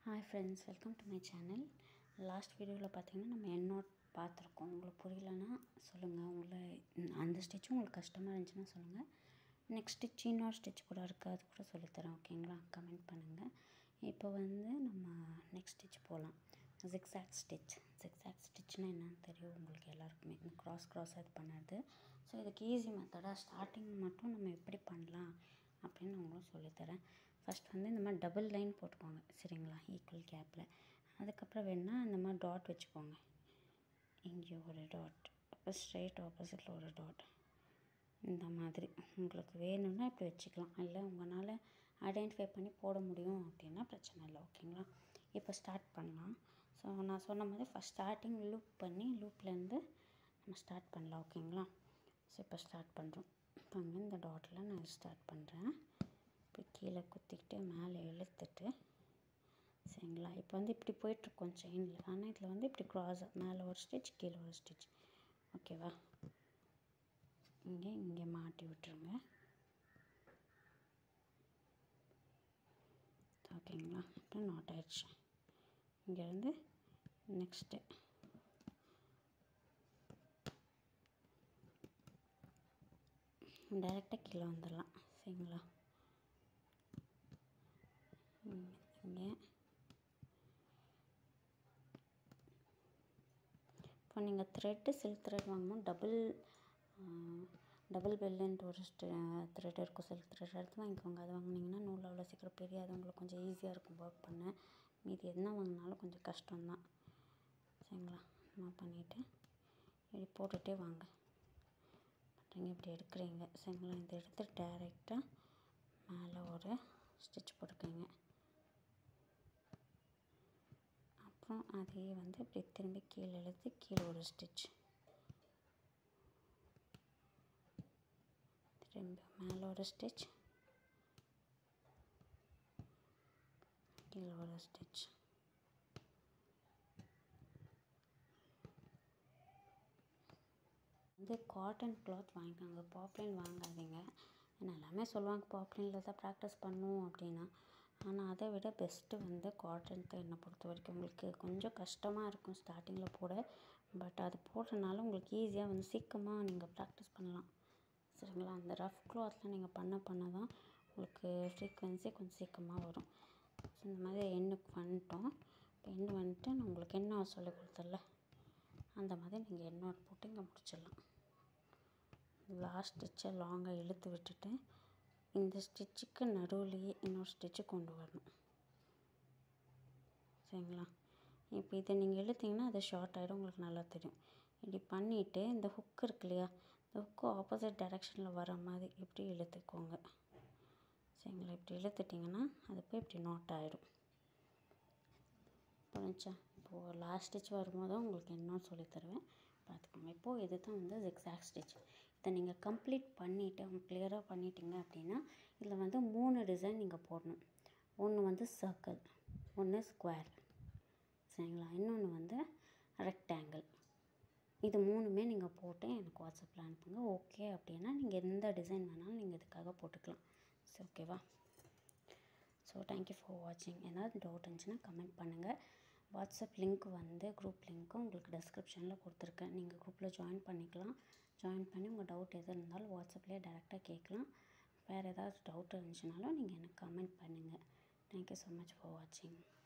hi friends welcome to my channel last வீடியோவில் பார்த்தீங்கன்னா நம்ம எண்ணோட் பார்த்துருக்கோம் உங்களுக்கு புரியலன்னா சொல்லுங்கள் உங்களை அந்த ஸ்டிச் உங்களுக்கு கஷ்டமாக இருந்துச்சுன்னா சொல்லுங்கள் நெக்ஸ்ட் ஸ்டிச் இன்னொரு ஸ்டிச் கூட இருக்குது அது கூட சொல்லித்தரேன் ஓகேங்களா கமெண்ட் பண்ணுங்கள் இப்போ வந்து நம்ம நெக்ஸ்ட் ஸ்டிச் போகலாம் ஜிக்ஸாக் ஸ்டிச் ஜிக்ஸாக் ஸ்டிச்னால் என்னன்னு தெரியும் உங்களுக்கு எல்லாருக்குமே இந்த க்ராஸ் க்ராஸ் இது பண்ணுறது ஸோ இதுக்கு ஈஸி மெத்தடாக ஸ்டார்டிங் மட்டும் நம்ம எப்படி பண்ணலாம் அப்படின்னு நான் உங்களுக்கு சொல்லித்தரேன் ஃபஸ்ட் வந்து இந்த மாதிரி டபுள் லைன் போட்டுக்கோங்க சரிங்களா ஈக்குவல் கேப்பில் அதுக்கப்புறம் வேணால் இந்த மாதிரி டாட் வச்சுக்கோங்க இங்கே ஒரு டாட் அப்போ ஸ்ட்ரைட் ஆப்போசிட்டில் ஒரு டாட் இந்த மாதிரி உங்களுக்கு வேணும்னா இப்படி வச்சுக்கலாம் இல்லை உங்களால் ஐடென்டிஃபை பண்ணி போட முடியும் அப்படின்னா பிரச்சனை இல்லை ஓகேங்களா இப்போ ஸ்டார்ட் பண்ணலாம் ஸோ நான் சொன்ன மாதிரி ஃபஸ்ட் ஸ்டார்டிங் லூப் பண்ணி லூப்லேருந்து நம்ம ஸ்டார்ட் பண்ணலாம் ஓகேங்களா ஸோ இப்போ ஸ்டார்ட் பண்ணுறோம் இப்போ அங்கே இந்த டாட்டில் நான் ஸ்டார்ட் பண்ணுறேன் இப்போ கீழே குத்திக்கிட்டு மேலே இழுத்துட்டு சரிங்களா இப்போ வந்து இப்படி போயிட்டுருக்கோம் செயினில் ஆனால் இதில் வந்து இப்படி க்ராஸ் மேலே ஒரு ஸ்டிச் கீழே ஒரு ஸ்டிச் ஓகேவா இங்கே இங்கே மாட்டி விட்டுருங்க ஓகேங்களா இப்போ நாட் ஆயிடுச்சு இங்கேருந்து நெக்ஸ்ட்டு டைரெக்டாக கீழே வந்துடலாம் சரிங்களா இங்கே இப்போ நீங்கள் த்ரெட்டு சில்க் த்ரெட் வாங்கணும் டபுள் டபுள் பெல்லுன்ட்டு ஒரு த்ரெட் இருக்கும் சில்க் த்ரெட் எடுத்து வாங்கிக்கோங்க அது வாங்கினீங்கன்னா நூல் அவ்வளோ சீக்கிரம் பெரியாது உங்களுக்கு கொஞ்சம் ஈஸியாக இருக்கும் ஒர்க் பண்ண மீதி என்ன வாங்கினாலும் கொஞ்சம் கஷ்டம்தான் சரிங்களா நம்ம பண்ணிவிட்டு இப்படி போட்டுகிட்டே வாங்க பண்ணுறீங்க இப்படி எடுக்கிறீங்க சரிங்களா இதை எடுத்து டேரெக்டாக மேலே ஒரு ஸ்டிச் போட்டுக்கோங்க அப்புறம் அதையே வந்து இப்படி திரும்பி கீழே இழுத்து கீழே ஒரு ஸ்டிச் திரும்பி மேலே ஒரு ஸ்டிச் கீழே ஒரு ஸ்டிச் வந்து காட்டன் கிளாத் வாங்கிக்கோங்க பாப்லைன் வாங்காதீங்க ஏன்னா எல்லாமே சொல்லுவாங்க பாப்லைனில் தான் ப்ராக்டிஸ் பண்ணுவோம் அப்படின்னா ஆனால் அதை விட பெஸ்ட்டு வந்து காட்டன் தான் என்னை பொறுத்த வரைக்கும் உங்களுக்கு கொஞ்சம் கஷ்டமாக இருக்கும் ஸ்டார்டிங்கில் போட பட் அது போடுறதுனால உங்களுக்கு ஈஸியாக வந்து சீக்கிரமாக நீங்கள் ப்ராக்டிஸ் பண்ணலாம் சரிங்களா அந்த ரஃப் கிளாத்தில் நீங்கள் பண்ண பண்ண தான் உங்களுக்கு ஃப்ரீக்வன்சி கொஞ்சம் சீக்கிரமாக வரும் ஸோ இந்த மாதிரி எண்ணுக்கு வந்துட்டோம் இப்போ எண்ணு வந்துட்டு நான் உங்களுக்கு என்ன சொல்லி கொடுத்தல அந்த மாதிரி நீங்கள் எண்ணோட் போட்டு இங்கே முடிச்சிடலாம் லாஸ்ட் ஸ்டிச்சை லாங்காக இழுத்து விட்டுட்டு இந்த ஸ்டிச்சுக்கு நடுவுலையே இன்னொரு ஸ்டிச்சு கொண்டு வரணும் சரிங்களா இப்போ இதை நீங்கள் இழுத்தீங்கன்னா அது ஷார்ட் ஆகிடும் உங்களுக்கு நல்லா தெரியும் இப்படி பண்ணிவிட்டு இந்த ஹுக் இருக்கு இல்லையா இந்த ஹுக்கு ஆப்போசிட் டைரெக்ஷனில் வர மாதிரி இப்படி இழுத்துக்கோங்க சரிங்களா இப்படி இழுத்துட்டிங்கன்னா அது போய் இப்படி நோட் ஆகிடும் புரிஞ்சா இப்போது லாஸ்ட் ஸ்டிச் வரும்போது உங்களுக்கு என்ன சொல்லி தருவேன் பார்த்துக்கோங்க இப்போது இது தான் வந்து ஜிக்ஸாக் ஸ்டிச் இதை நீங்கள் கம்ப்ளீட் பண்ணிவிட்டு அவங்க கிளியராக பண்ணிட்டீங்க அப்படின்னா இதில் வந்து மூணு டிசைன் நீங்கள் போடணும் ஒன்று வந்து சர்க்கிள் ஒன்று ஸ்கொயர் சரிங்களா இன்னொன்று வந்து ரெக்டாங்கிள் இது மூணுமே நீங்கள் போட்டு எனக்கு வாட்ஸ்அப்பில் அனுப்புங்க ஓகே அப்படின்னா நீங்கள் எந்த டிசைன் வேணாலும் நீங்கள் இதுக்காக போட்டுக்கலாம் சரி ஓகேவா ஸோ தேங்க்யூ ஃபார் வாட்சிங் ஏதாவது டவுட் இருந்துச்சுன்னா கமெண்ட் பண்ணுங்கள் வாட்ஸ்அப் லிங்க் வந்து குரூப் லிங்க்கும் உங்களுக்கு டெஸ்கிரிப்ஷனில் கொடுத்துருக்கேன் நீங்கள் குரூப்பில் ஜாயின் பண்ணிக்கலாம் ஜாயின் பண்ணி உங்கள் டவுட் எது இருந்தாலும் வாட்ஸ்அப்லேயே டேரெக்டாக கேட்கலாம் வேறு ஏதாவது டவுட் இருந்துச்சுனாலும் நீங்கள் எனக்கு கமெண்ட் பண்ணுங்கள் தேங்க்யூ ஸோ மச் ஃபார் வாட்சிங்